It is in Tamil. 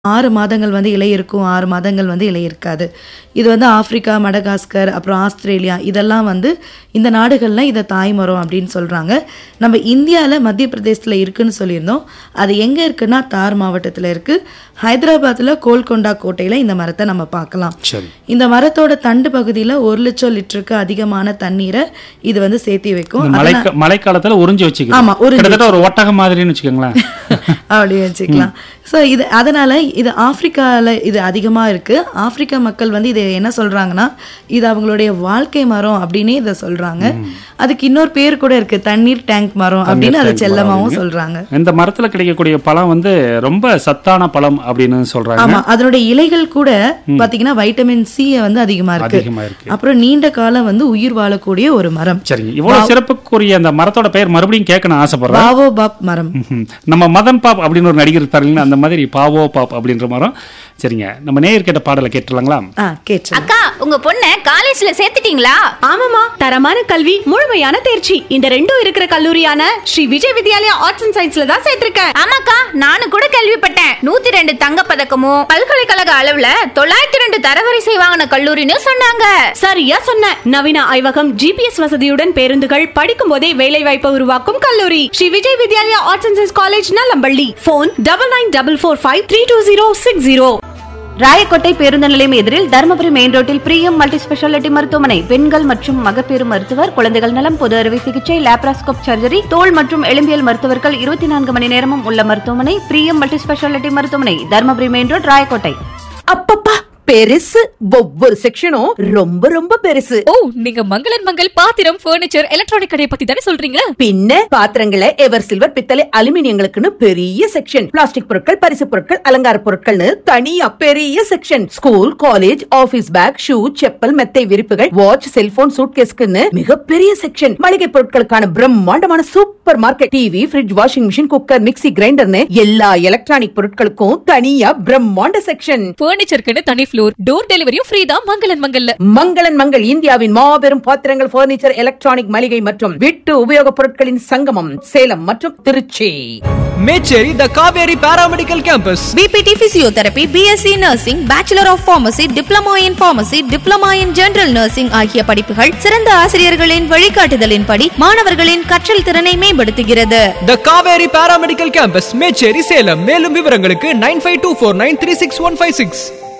ஆறு மாதங்கள் வந்து இலை இருக்கும் ஆறு மாதங்கள் வந்து இலை இருக்காது இது வந்து ஆப்பிரிக்கா மடகாஸ்கர் அப்புறம் ஆஸ்திரேலியா இதெல்லாம் வந்து இந்த நாடுகள்லாம் இதை தாய்மரம் அப்படின்னு சொல்கிறாங்க நம்ம இந்தியாவில் மத்திய பிரதேசத்தில் இருக்குன்னு சொல்லியிருந்தோம் அது எங்கே இருக்குன்னா தார் மாவட்டத்தில் இருக்குது ஹைதராபாத்தில் கோல்கொண்டா கோட்டையில் இந்த மரத்தை நம்ம பார்க்கலாம் சரி இந்த மரத்தோட தண்டு பகுதியில் ஒரு லட்சம் லிட்டருக்கு அதிகமான தண்ணீரை இது வந்து சேர்த்தி வைக்கும் இந்த மழை மழைக்காலத்துல உறிஞ்சி வச்சுக்கலாம் ஆமா, உறிஞ்சி கிட்டத்தட்ட ஒரு ஒட்டகம் மாதிரின்னு வச்சுக்கோங்களேன் அப்படி வச்சுக்கலாம் ஸோ இது அதனால இது ஆப்பிரிக்கால இது அதிகமா இருக்கு ஆப்பிரிக்கா மக்கள் வந்து இதை என்ன சொல்றாங்கன்னா இது அவங்களுடைய வாழ்க்கை மரம் அப்படின்னே இதை சொல்றாங்க அதுக்கு இன்னொரு பேர் கூட இருக்கு தண்ணீர் டேங்க் மரம் அப்படின்னு அதை tank செல்லமாவும் மரம் சொல்றாங்க இந்த மரத்துல கிடைக்கக்கூடிய பழம் வந்து ரொம்ப சத்தான பழம் அப்படின்னு சொல்றாங்க ஆமா அதனுடைய இலைகள் கூட பாத்தீங்கன்னா வைட்டமின் சி வந்து அதிகமா இருக்கு அதிகமா இருக்கு அப்புறம் நீண்ட காலம் வந்து உயிர் வாழக்கூடிய ஒரு மரம் சரிங்க இவ்வளவு சிறப்புக்குரிய அந்த மரத்தோட பெயர் மறுபடியும் கேட்கணும் ஆசைப்படுறேன் பாவோ பாப் மரம் ம்ஹும். நம்ம மதன் பாப் அப்படின்னு ஒரு நடிகர் தரீங்களா அந்த மாதிரி பாவோ பாப் அப்படின்ற மரம் சரிங்க நம்ம நேயர் கேட்ட பாடலை கேட்டுலாங்களா ஆ கேட்டு அக்கா உங்க பொண்ண காலேஜ்ல சேர்த்துட்டீங்களா ஆமாமா தரமான கல்வி முழுமையான தேர்ச்சி இந்த ரெண்டும் இருக்கிற கல்லூரியான ஸ்ரீ விஜய் வித்யாலயா ஆர்ட்ஸ் அண்ட் சயின்ஸ்ல தான் சேர்த்திருக்கேன் ஆமாக்கா நானும் கூட கேள்விப்பட்டேன் நூத்தி ரெண்டு தங்க பதக்கமும் பல்கலைக்கழக அளவுல தொள்ளாயிரத்தி ரெண்டு தரவரிசை வாங்கின கல்லூரின்னு சொன்னாங்க சரியா சொன்ன நவீன ஆய்வகம் ஜிபிஎஸ் வசதியுடன் பேருந்துகள் படிக்கும் போதே வேலை வாய்ப்பை உருவாக்கும் கல்லூரி Sri Vijay Vidyalaya arts and science college Nallampalli phone double nine double four five three two zero six zero Rayakottai பேருந்து நிலையம் எதிரில் தருமபுரி மெயின் ரோட்டில் பிரியம் மல்டி ஸ்பெஷாலிட்டி மருத்துவமனை பெண்கள் மற்றும் மகப்பேறு மருத்துவர் குழந்தைகள் நலம் பொது அறுவை சிகிச்சை லேப்ராஸ்கோப் சர்ஜரி தோல் மற்றும் எலும்பியல் மருத்துவர்கள் இருபத்தி நான்கு மணி நேரமும் உள்ள மருத்துவமனை பிரியம் மல்டி ஸ்பெஷாலிட்டி மருத்துவமனை தருமபுரி மெயின் ரோட் ராயக்கோட்டை அப்பப்பா பெருசு ஒவ்வொரு செக்ஷனும் ரொம்ப ரொம்ப பெருசு ஓ நீங்க மங்களன் மங்கள் பாத்திரம் பர்னிச்சர் எலக்ட்ரானிக் கடையை பத்தி தானே சொல்றீங்க பின்ன பாத்திரங்களை எவர் சில்வர் பித்தளை அலுமினியங்களுக்குன்னு பெரிய செக்ஷன் பிளாஸ்டிக் பொருட்கள் பரிசு பொருட்கள் அலங்கார பொருட்கள்னு தனியா பெரிய section school college office bag shoe chappal மெத்தை விரிப்புகள் வாட்ச் செல்போன் சூட்கேஸ்க்குன்னு மிகப்பெரிய செக்ஷன் மளிகை பொருட்களுக்கான பிரம்மாண்டமான supermarket TV fridge washing machine cooker mixie கிரைண்டர்னு எல்லா எலக்ட்ரானிக் பொருட்களுக்கும் தனியா பிரம்மாண்ட செக்ஷன் பர்னிச்சருக்குன்னு தனி ஃப்ளோர் டோர் டெலிவரியும் ஃப்ரீ தான் மங்களன் மங்கல்ல மங்களன் மங்கள் இந்தியாவின் மாபெரும் பாத்திரங்கள் பர்னிச்சர் எலக்ட்ரானிக் மளிகை மற்றும் வீட்டு உபயோகப் பொருட்களின் சங்கமம் சேலம் மற்றும் Trichy Mecheri the Kaveri paramedical campus BPT physiotherapy BSc nursing bachelor of pharmacy diploma in pharmacy diploma in general nursing ஆகிய படிப்புகள் சிறந்த ஆசிரியர்களின் வழிகாட்டுதலின்படி மாணவர்களின் கற்றல் திறனை மேம்படுத்துகிறது the Kaveri paramedical campus Mecheri Salem மேலும் விவரங்களுக்கு nine five two four nine three six one five six